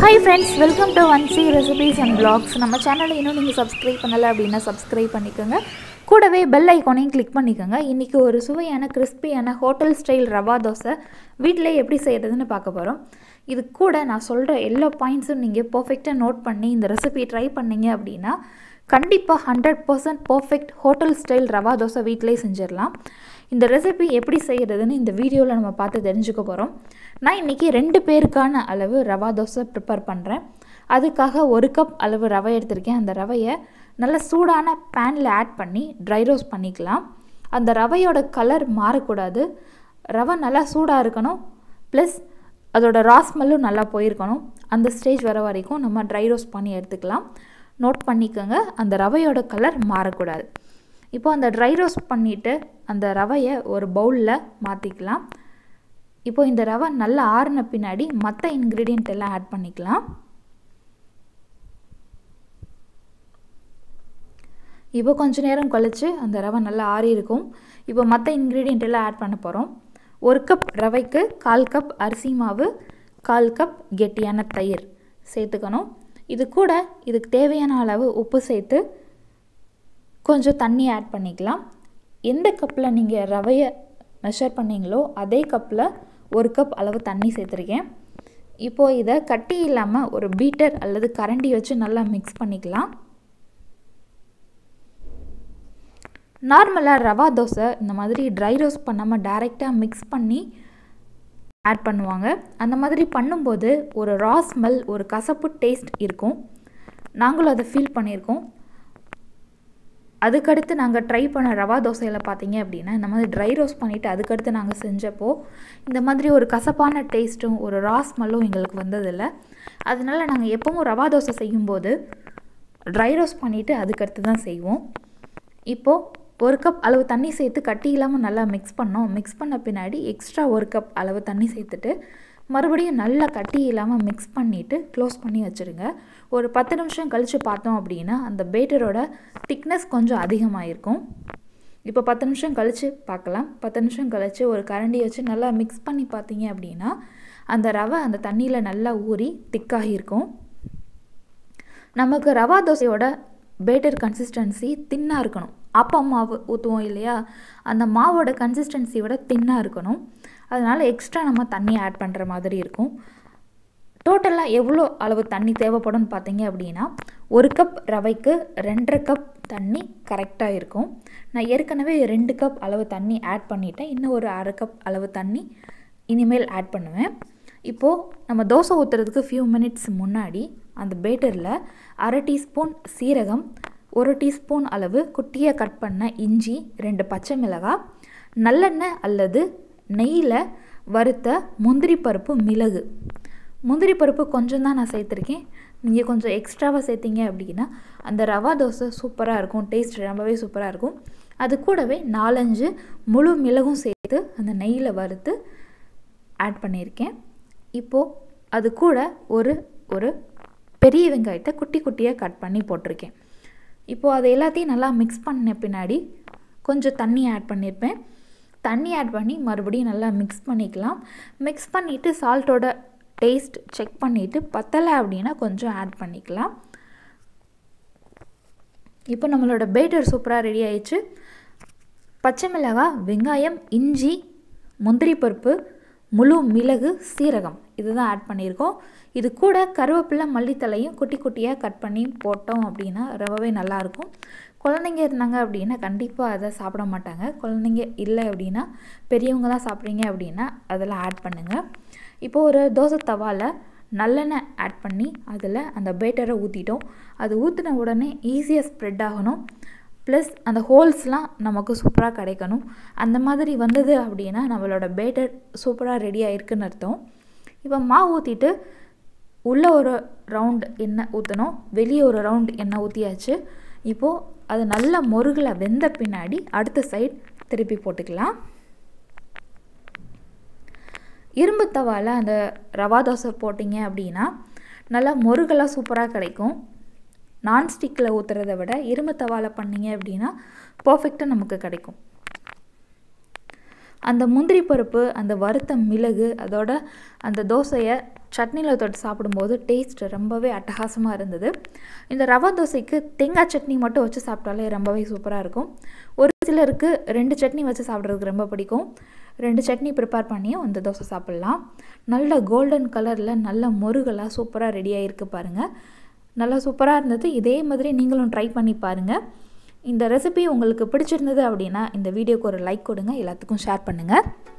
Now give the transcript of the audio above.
hi friends welcome to one C recipes and blogs நம்ம சேனலை இன்னும் நீங்கள் சப்ஸ்கிரைப் பண்ணலை அப்படின்னா சப்ஸ்கிரைப் பண்ணிக்கோங்க கூடவே பெல் ஐக்கானையும் கிளிக் பண்ணிக்கோங்க இன்றைக்கி ஒரு சுவையான கிறிஸ்பியான ஹோட்டல் ஸ்டைல் ரவா தோசை வீட்டிலே எப்படி செய்கிறதுன்னு பார்க்க போகிறோம் இது கூட நான் சொல்கிற எல்லா பாயிண்ட்ஸும் நீங்கள் பர்ஃபெக்டாக நோட் பண்ணி இந்த ரெசிபி ட்ரை பண்ணீங்க அப்படின்னா கண்டிப்பாக hundred percent perfect hotel style rava dosa வீட்டிலே செஞ்சிடலாம் இந்த ரெசிபி எப்படி செய்கிறதுன்னு இந்த வீடியோவில் நம்ம பார்த்து தெரிஞ்சுக்க போகிறோம் நான் இன்றைக்கி ரெண்டு பேருக்கான அளவு ரவா தோசை ப்ரிப்பேர் பண்ணுறேன் அதுக்காக ஒரு கப் அளவு ரவை எடுத்திருக்கேன் அந்த ரவையை நல்ல சூடான பேனில் ஆட் பண்ணி ட்ரை ரோஸ்ட் பண்ணிக்கலாம் அந்த ரவையோட கலர் மாறக்கூடாது ரவை நல்லா சூடாக இருக்கணும் ப்ளஸ் அதோட ராஸ்மெல்லும் நல்லா போயிருக்கணும் அந்த ஸ்டேஜ் வர வரைக்கும் நம்ம ட்ரை ரோஸ்ட் பண்ணி எடுத்துக்கலாம் நோட் பண்ணிக்கோங்க அந்த ரவையோட கலர் மாறக்கூடாது இப்போ அந்த ட்ரை ரோஸ்ட் பண்ணிவிட்டு அந்த ரவையை ஒரு பவுலில் மாற்றிக்கலாம் இப்போ இந்த ரவை நல்லா ஆறின பின்னாடி மற்ற இன்க்ரீடியண்ட் எல்லாம் ஆட் பண்ணிக்கலாம் இப்போ கொஞ்ச நேரம் கழித்து அந்த ரவை நல்லா ஆறி இருக்கும் இப்போ மற்ற இன்க்ரீடியண்ட் எல்லாம் ஆட் பண்ண போகிறோம் ஒரு கப் ரவைக்கு கால் கப் அரிசி மாவு கால் கப் கெட்டியான தயிர் சேர்த்துக்கணும் இது கூட இதுக்கு தேவையான அளவு உப்பு சேர்த்து கொஞ்சம் தண்ணி ஆட் பண்ணிக்கலாம் எந்த கப்பில் நீங்கள் ரவையை மெஷர் பண்ணீங்களோ அதே கப்பில் ஒரு கப் அளவு தண்ணி சேர்த்துருக்கேன் இப்போது இதை கட்டி இல்லாமல் ஒரு பீட்டர் அல்லது கரண்டி வச்சு நல்லா மிக்ஸ் பண்ணிக்கலாம் நார்மலாக ரவா தோசை இந்த மாதிரி ட்ரை ரோஸ்ட் பண்ணாமல் டைரெக்டாக மிக்ஸ் பண்ணி ஆட் பண்ணுவாங்க அந்த மாதிரி பண்ணும்போது ஒரு ரா ஸ்மெல் ஒரு கசப்பு டேஸ்ட் இருக்கும் நாங்களும் அதை ஃபீல் பண்ணியிருக்கோம் அதுக்கடுத்து நாங்கள் ட்ரை பண்ண ரவா தோசையில் பார்த்தீங்க அப்படின்னா இந்த மாதிரி ட்ரை ரோஸ்ட் பண்ணிவிட்டு அதுக்கடுத்து நாங்கள் செஞ்சப்போ இந்த மாதிரி ஒரு கசப்பான டேஸ்ட்டும் ஒரு ரா ஸ்மெல்லும் எங்களுக்கு வந்ததில்லை அதனால் நாங்கள் எப்போவும் ரவா தோசை செய்யும்போது ட்ரை ரோஸ்ட் பண்ணிவிட்டு அதுக்கடுத்து தான் செய்வோம் இப்போது ஒரு கப் அளவு தண்ணி சேர்த்து கட்டி இல்லாமல் நல்லா மிக்ஸ் பண்ணோம் மிக்ஸ் பண்ண பின்னாடி எக்ஸ்ட்ரா ஒரு கப் அளவு தண்ணி சேர்த்துட்டு மறுபடியும் நல்லா கட்டி இல்லாமல் மிக்ஸ் பண்ணிவிட்டு க்ளோஸ் பண்ணி வச்சுருங்க ஒரு பத்து நிமிஷம் கழித்து பார்த்தோம் அப்படின்னா அந்த பேட்டரோட திக்னஸ் கொஞ்சம் அதிகமாக இருக்கும் இப்போ பத்து நிமிஷம் கழித்து பார்க்கலாம் பத்து நிமிஷம் கழித்து ஒரு கரண்டி வச்சு நல்லா மிக்ஸ் பண்ணி பார்த்தீங்க அப்படின்னா அந்த ரவை அந்த தண்ணியில் நல்லா ஊறி திக்காகி இருக்கும் நமக்கு ரவா தோசையோட பேட்டர் கன்சிஸ்டன்சி தின்னாக இருக்கணும் அப்பம் மாவு ஊற்றுவோம் இல்லையா அந்த மாவோட கன்சிஸ்டன்சி விட தின்னாக இருக்கணும் அதனால் எக்ஸ்ட்ரா நம்ம தண்ணி ஆட் பண்ணுற மாதிரி இருக்கும் டோட்டலாக எவ்வளோ அளவு தண்ணி தேவைப்படும்னு பார்த்தீங்க அப்படின்னா ஒரு கப் ரவைக்கு ரெண்டரை கப் தண்ணி கரெக்டாக இருக்கும் நான் ஏற்கனவே ரெண்டு கப் அளவு தண்ணி ஆட் பண்ணிட்டேன் இன்னும் ஒரு அரை கப் அளவு தண்ணி இனிமேல் ஆட் பண்ணுவேன் இப்போது நம்ம தோசை ஊற்றுறதுக்கு ஃபியூ மினிட்ஸ் முன்னாடி அந்த பேட்டரில் அரை டீஸ்பூன் சீரகம் ஒரு டீஸ்பூன் அளவு குட்டியாக கட் பண்ண இஞ்சி ரெண்டு பச்சை மிளகாய் நல்லெண்ணெய் அல்லது நெய்யில் வறுத்த முந்திரி பருப்பு மிளகு முந்திரி பருப்பு கொஞ்சம் தான் நான் சேர்த்துருக்கேன் நீங்கள் கொஞ்சம் எக்ஸ்ட்ராவாக சேர்த்திங்க அப்படின்னா அந்த ரவா தோசை சூப்பராக இருக்கும் டேஸ்ட் ரொம்பவே சூப்பராக இருக்கும் அது கூடவே நாலஞ்சு முழு மிளகும் சேர்த்து அந்த நெய்யில் வறுத்து ஆட் பண்ணியிருக்கேன் இப்போது அது கூட ஒரு ஒரு பெரிய வெங்காயத்தை குட்டி குட்டியாக கட் பண்ணி போட்டிருக்கேன் இப்போது அது எல்லாத்தையும் நல்லா மிக்ஸ் பண்ண பின்னாடி கொஞ்சம் தண்ணி ஆட் பண்ணியிருப்பேன் தண்ணி ஆட் பண்ணி மறுபடியும் நல்லா மிக்ஸ் பண்ணிக்கலாம் மிக்ஸ் பண்ணிவிட்டு சால்ட்டோட டேஸ்ட் செக் பண்ணிவிட்டு பத்தலை அப்படின்னா கொஞ்சம் ஆட் பண்ணிக்கலாம் இப்போ நம்மளோட பேட்டர் சூப்பராக ரெடி ஆயிடுச்சு பச்சை மிளகாய் வெங்காயம் இஞ்சி முந்திரி பருப்பு முழு மிளகு சீரகம் இதுதான் ஆட் பண்ணியிருக்கோம் இது கூட கருவேப்பிலை மல்லித்தலையும் குட்டி குட்டியாக கட் பண்ணி போட்டோம் அப்படின்னா ரொம்பவே நல்லாயிருக்கும் குழந்தைங்க இருந்தாங்க அப்படின்னா கண்டிப்பாக அதை சாப்பிட மாட்டாங்க குழந்தைங்க இல்லை அப்படின்னா பெரியவங்க தான் சாப்பிட்றீங்க அப்படின்னா அதெல்லாம் ஆட் பண்ணுங்கள் இப்போது ஒரு தோசை தவாவில் நல்லெண்ணெய் ஆட் பண்ணி அதில் அந்த பேட்டரை ஊற்றிட்டோம் அது ஊற்றின உடனே ஈஸியாக ஸ்ப்ரெட் ஆகணும் ப்ளஸ் அந்த ஹோல்ஸ்லாம் நமக்கு சூப்பராக கிடைக்கணும் அந்த மாதிரி வந்தது அப்படின்னா நம்மளோட பேட்டர் சூப்பராக ரெடி ஆகிருக்குன்னு அர்த்தம் இப்போ மாவு ஊற்றிட்டு உள்ளே ஒரு ரவுண்ட் எண்ணெய் ஊற்றணும் வெளியே ஒரு ரவுண்ட் எண்ணெய் ஊற்றியாச்சு இப்போது அது நல்ல முருகில் வெந்த பின்னாடி அடுத்த சைட் திருப்பி போட்டுக்கலாம் இரும்பு தவாவில் அந்த ரவா தோசை போட்டிங்க அப்படின்னா நல்லா முருகலாக சூப்பராக கிடைக்கும் நான்ஸ்டிக்கில் ஊற்றுறத விட இரும்பு தவாவில் பண்ணிங்க அப்படின்னா பர்ஃபெக்டாக நமக்கு கிடைக்கும் அந்த முந்திரி பருப்பு அந்த வறுத்த மிளகு அதோட அந்த தோசையை சட்னியில் தொட்டு சாப்பிடும்போது டேஸ்ட் ரொம்பவே அட்டகாசமாக இருந்தது இந்த ரவா தோசைக்கு தேங்காய் சட்னி மட்டும் வச்சு சாப்பிட்டாலே ரொம்பவே சூப்பராக இருக்கும் ஒரு சிலருக்கு ரெண்டு சட்னி வச்சு சாப்பிட்றதுக்கு ரொம்ப பிடிக்கும் ரெண்டு சட்னி ப்ரிப்பேர் பண்ணியும் இந்த தோசை சாப்பிட்லாம் நல்ல கோல்டன் கலரில் நல்ல முருகலாக சூப்பராக ரெடி ஆகிருக்கு பாருங்கள் நல்லா சூப்பராக இருந்தது இதே மாதிரி நீங்களும் ட்ரை பண்ணி பாருங்கள் இந்த ரெசிபி உங்களுக்கு பிடிச்சிருந்தது அப்படின்னா இந்த வீடியோக்கு ஒரு லைக் கொடுங்க எல்லாத்துக்கும் ஷேர் பண்ணுங்கள்